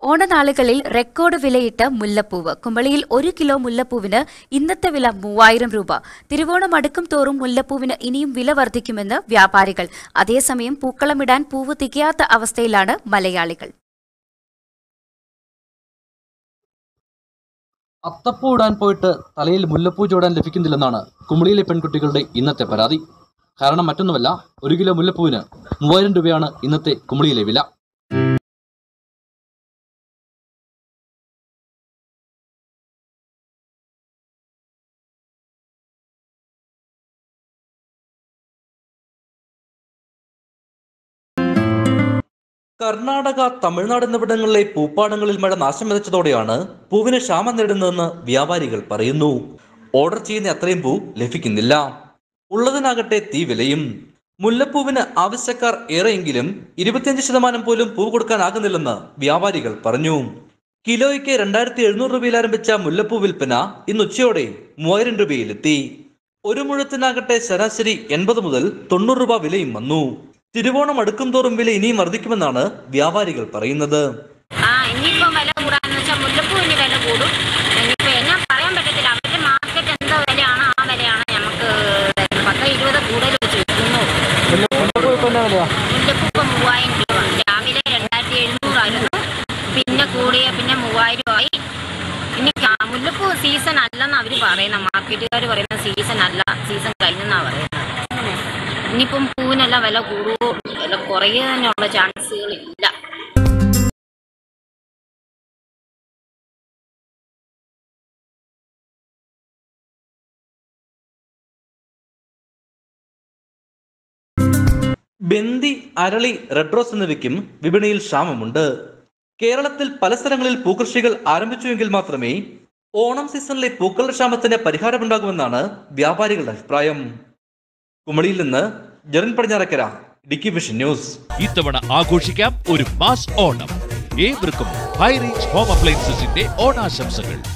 ഓണനാളുകളിൽ record വിലയിട്ട് മുല്ലപ്പൂവ് കുമളിയിൽ ഒരു kilo മുല്ലപ്പൂവിന് ഇന്നത്തെ വില മൂവായിരം രൂപ തിരുവോണം അടുക്കും തോറും മുല്ലപ്പൂവിന് ഇനിയും വില വർദ്ധിക്കുമെന്ന് വ്യാപാരികൾ അതേസമയം പൂക്കളമിടാൻ പൂവ് തികയാത്ത അവസ്ഥയിലാണ് മലയാളികൾ അത്തപ്പൂ ഇടാൻ പോയിട്ട് തലയിൽ മുല്ലപ്പൂ ചൂടാൻ ലഭിക്കുന്നില്ലെന്നാണ് കുമളിയിലെ പെൺകുട്ടികളുടെ ഇന്നത്തെ പരാതി കാരണം മറ്റൊന്നുമല്ല ഒരു കിലോ മുല്ലപ്പൂവിന് മൂവായിരം രൂപയാണ് ഇന്നത്തെ കുമളിയിലെ വില കർണാടക തമിഴ്നാട് എന്നിവിടങ്ങളിലെ പൂപ്പാടങ്ങളിൽ മഴ നാശം വിതച്ചതോടെയാണ് പൂവിന് ക്ഷാമം നേടുന്നതെന്ന് വ്യാപാരികൾ പറയുന്നു ഓർഡർ ചെയ്യുന്ന അത്രയും പൂ ലഭിക്കുന്നില്ല ഉള്ളതിനാകട്ടെ തീ വിലയും മുല്ലപ്പൂവിന് ആവശ്യക്കാർ ഏറെയെങ്കിലും ഇരുപത്തിയഞ്ച് ശതമാനം പോലും പൂ കൊടുക്കാനാകുന്നില്ലെന്ന് വ്യാപാരികൾ പറഞ്ഞു കിലോയ്ക്ക് രണ്ടായിരത്തി എഴുന്നൂറ് രൂപയിൽ ആരംഭിച്ച മുല്ലപ്പൂ വിൽപ്പന ഇന്ന് ഉച്ചയോടെ മൂവായിരം രൂപയിലെത്തി ഒരു മുഴത്തിനാകട്ടെ ശരാശരി എൺപത് മുതൽ തൊണ്ണൂറ് രൂപ വിലയും വന്നു തിരുവോണം അടുക്കും തോറും വില ഇനിയും വർദ്ധിക്കുമെന്നാണ് വ്യാപാരികൾ പറയുന്നത് ആ ഇനിയിപ്പം വില കൂടാന്ന് വെച്ചാൽ മുല്ലപ്പൂവിന് വില കൂടും ഇനിയിപ്പോൾ എന്നാ പറയാൻ പറ്റത്തില്ല അവരുടെ മാർക്കറ്റ് എന്തോ വിലയാണ് ആ വിലയാണ് നമുക്ക് തരുന്നത്. പത്ത് ഇരുപത് കൂടുതൽ വെച്ച് വിൽക്കുന്നു മുല്ലപ്പൂ ഇപ്പം മൂവായിരം രൂപ രാവിലെ രണ്ടായിരത്തി എഴുന്നൂറായിരുന്നു പിന്നെ കൂടിയ പിന്നെ മൂവായിരം ആയി ഇനി കാ- മുല്ലപ്പൂ സീസൺ അല്ലെന്ന് അവർ പറയുന്ന മാർക്കറ്റുകാർ പറയുന്ന സീസൺ അല്ല സീസൺ കഴിഞ്ഞെന്നാണ് പറയുന്നത് ഇനിയിപ്പം പൂവിനെല്ലാം വില കൂടുവോ വില കുറയാനുള്ള ചാൻസുകളില്ല ബന്ദി അരളി റെഡ് റോസ് എന്നിവയ്ക്കും വിപണിയിൽ ക്ഷാമമുണ്ട് കേരളത്തിൽ പല സ്ഥലങ്ങളിൽ പൂക്കൃഷികൾ ആരംഭിച്ചുവെങ്കിൽ മാത്രമേ ഓണം സീസണിലെ പൂക്കളുടെ ക്ഷാമത്തിന് പരിഹാരമുണ്ടാകുമെന്നാണ് വ്യാപാരികളുടെ അഭിപ്രായം കുമളിയിൽ നിന്ന് ജെറിൻ പടിഞ്ഞാറക്കര ഡിക്കി വിഷൻ ന്യൂസ് ഇത്തവണ ആഘോഷിക്കാം ഒരു മാസ് ഓണം ഏവർക്കും ഹൈ റേഞ്ച് ഹോം അപ്ലയൻസസിന്റെ ഓണാശംസകൾ